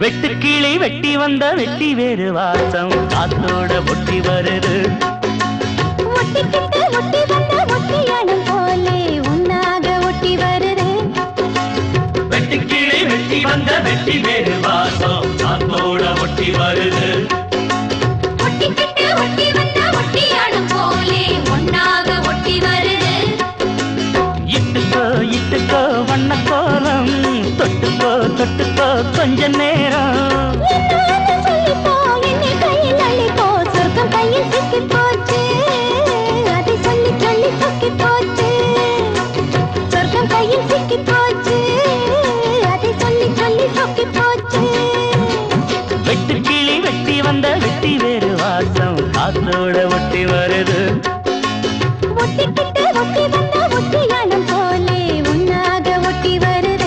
வெட்டுக்கிளி வெட்டி வந்த வெட்டி வேறு வாசம் காத்தோட ஒட்டி வருது ஒட்டிக்கிட்டு ஒட்டி வந்த ஒட்டியானம் போலே உன்னாக ஒட்டி வருது வெட்டுக்கிளி வெட்டி வந்த வெட்டி வேறு வாசம் காத்தோட ஒட்டி வருது ஒட்டிக்கிட்டு ஒட்டி வந்த ஒட்டியானம் போலே உன்னாக ஒட்டி வருது இட்டுக்கோ இட்டுக்கோ வண்ண கோலம் தொட்டுக்கோ தொட்டுக்கோ கொஞ்ச நேரம் என்னான்னு சொல்லிப்போ, என்னை கையில் அள்ளிப்போ, சொர்க்கம் கையில் சிக்கிப் போச்சு. அதை சொல்லி சொல்லி சொக்கிப் போச்சு. சொர்க்கம் கையில் சிக்கிப் போச்சு. அதை சொல்லி சொல்லி சொக்கிப் போச்சு. வெட்டுக்கிளி வெட்டி வந்த வெட்டி வேறு வாசம் காத்தோட ஒட்டி வருது ஒட்டிக்கிட்டு ஒட்டி வந்த ஒட்டியானம் போலே உன்னாக ஒட்டி வருது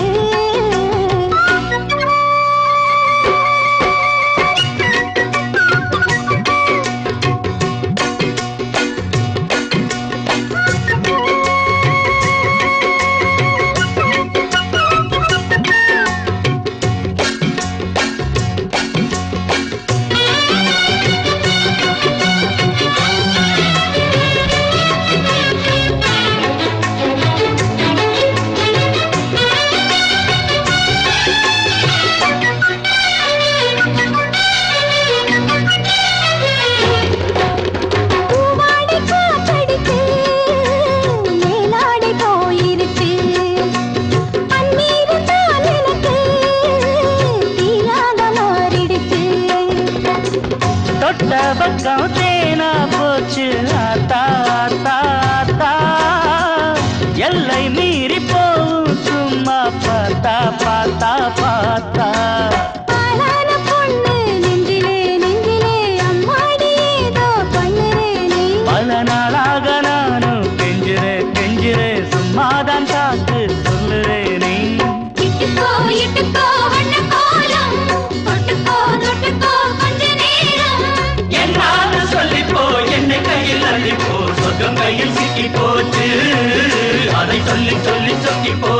பூவாடை காத்தடிச்சு, மேலாடை போயிருச்சு. பன்னீரு தான் எனக்கு தீயாக மாறிடுச்சு. தொட்ட பக்கம் தேனா போச்சு ஆத்தா ஆத்தா ஆத்தா எல்லை மீறி போகும் சும்மா பார்த்தா பார்த்தா பார்த்தா ஆளான பொண்ணு நெஞ்சிலே நெஞ்சிலே அம்மாடி ஏதோ பண்ணுறே நீ. பல நாளாக நானும் கெஞ்சுறே கெஞ்சுறே சும்மாதான் காத்து சொல்லுறே நீ இட்டுக்கோ, இட்டுக்கோ வண்ணக் கோலம். தொட்டுக்கோ, தொட்டுக்கோ கொஞ்ச நேரம். என்னால சொல்லிப்போ என்னை கையில் அள்ளிப்போ சொர்க்கம் கையில் சிக்கி போச்சு அதை சொல்லி சொல்லி சொக்கி போ